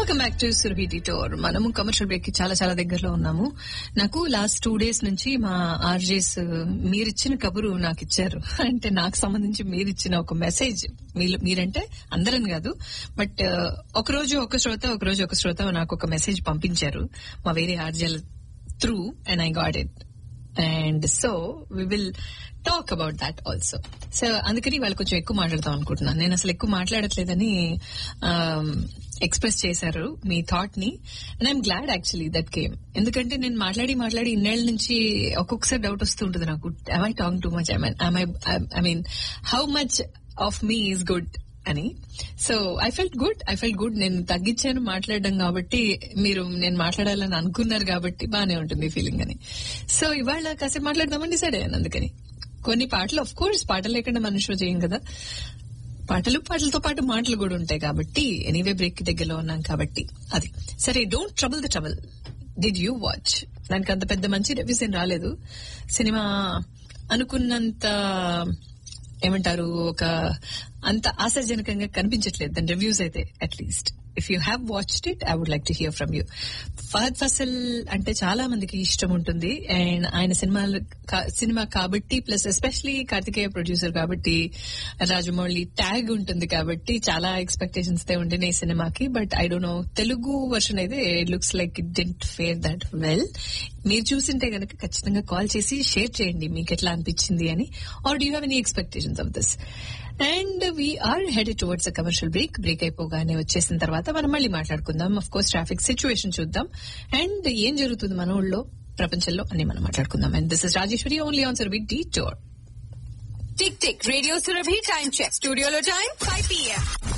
welcome back to Surabhi టోర్ మనము commercial break కి చాలా చాలా దగ్గరలో ఉన్నాము నాకు లాస్ట్ టూ డేస్ నుంచి మా ఆర్జేస్ మీరిచ్చిన కబురు నాకు ఇచ్చారు అంటే నాకు సంబంధించి మీరిచ్చిన ఒక మెసేజ్ మీరంటే అందరని కాదు బట్ ఒక రోజు ఒక శ్రోత ఒక రోజు ఒక శ్రోత నాకు ఒక మెసేజ్ పంపించారు మా వేరే ఆర్జేల through and I got it and so we will talk about that also so అందుకని వాళ్ళు కొంచెం ఎక్కువ మాట్లాడతాం అనుకుంటున్నాను నేను అసలు ఎక్కువ మాట్లాడట్లేదని ఎక్స్ప్రెస్ చేశారు మీ థాట్ ని and I'm glad actually that came ఎందుకంటే నేను మాట్లాడి మాట్లాడి ఇన్నేళ్ల నుంచి ఒక్కొక్కసారి డౌట్ వస్తూ ఉంటుంది నాకు I talk too much I mean how much of me is good అని so I felt good I felt good నేను తగ్గించాను మాట్లాడడం కాబట్టి మీరు నేను మాట్లాడాలని అనుకున్నారు కాబట్టి బానే ఉంటుంది ఫీలింగ్ అని సో ఇవాళ కాసేపు మాట్లాడదామని డిసైడ్ అయ్యాను అందుకని కొన్ని పాటలు ఆఫ్ కోర్స్ పాటలు లేకుండా మనుషులు చేయం కదా పాటలు పాటలతో పాటు మాటలు కూడా ఉంటాయి కాబట్టి ఎనీవే బ్రేక్ దగ్గరలో ఉన్నాం కాబట్టి అది సరే don't trouble the trouble did you watch దానికి అంత పెద్ద మంచి రివ్యూస్ ఏం రాలేదు సినిమా అనుకున్నంత ఏమంటారు ఒక అంత ఆశాజనకంగా కనిపించట్లేదు దాని రివ్యూస్ అయితే at least if you have watched it I would like to hear from you Fahadh Faasil అంటే చాలా మందికి ఇష్టం ఉంటుంది అండ్ ఆయన సినిమాలు సినిమా కాబట్టి ప్లస్ ఎస్పెషలీ కార్తికేయ ప్రొడ్యూసర్ కాబట్టి రాజమౌళి ట్యాగ్ ఉంటుంది కాబట్టి చాలా ఎక్స్పెక్టేషన్స్ తే ఉండే ఈ సినిమాకి but I don't know Telugu version అయితే looks like it didn't fare that well మీరు చూసింటే గనక ఖచ్చితంగా కాల్ చేసి షేర్ చేయండి మీకు ఎట్లా అనిపించింది అని or do have any expectations of this and we're headed towards a commercial break break అయిపోగానే వచ్చేసిన తర్వాత మనం మళ్ళీ మాట్లాడుకుందాం అఫ్ కోర్స్ ట్రాఫిక్ సిచ్యువేషన్ చూద్దాం అండ్ ఏం జరుగుతుంది మన ఊళ్ళో ప్రపంచంలో అని మనం మాట్లాడుకుందాం and this is Rajeshwari only on సర్వీ డీ టోర్ tick tick radio Surabhi time check స్టూడియోలో టైం ఫైవ్ పిఎం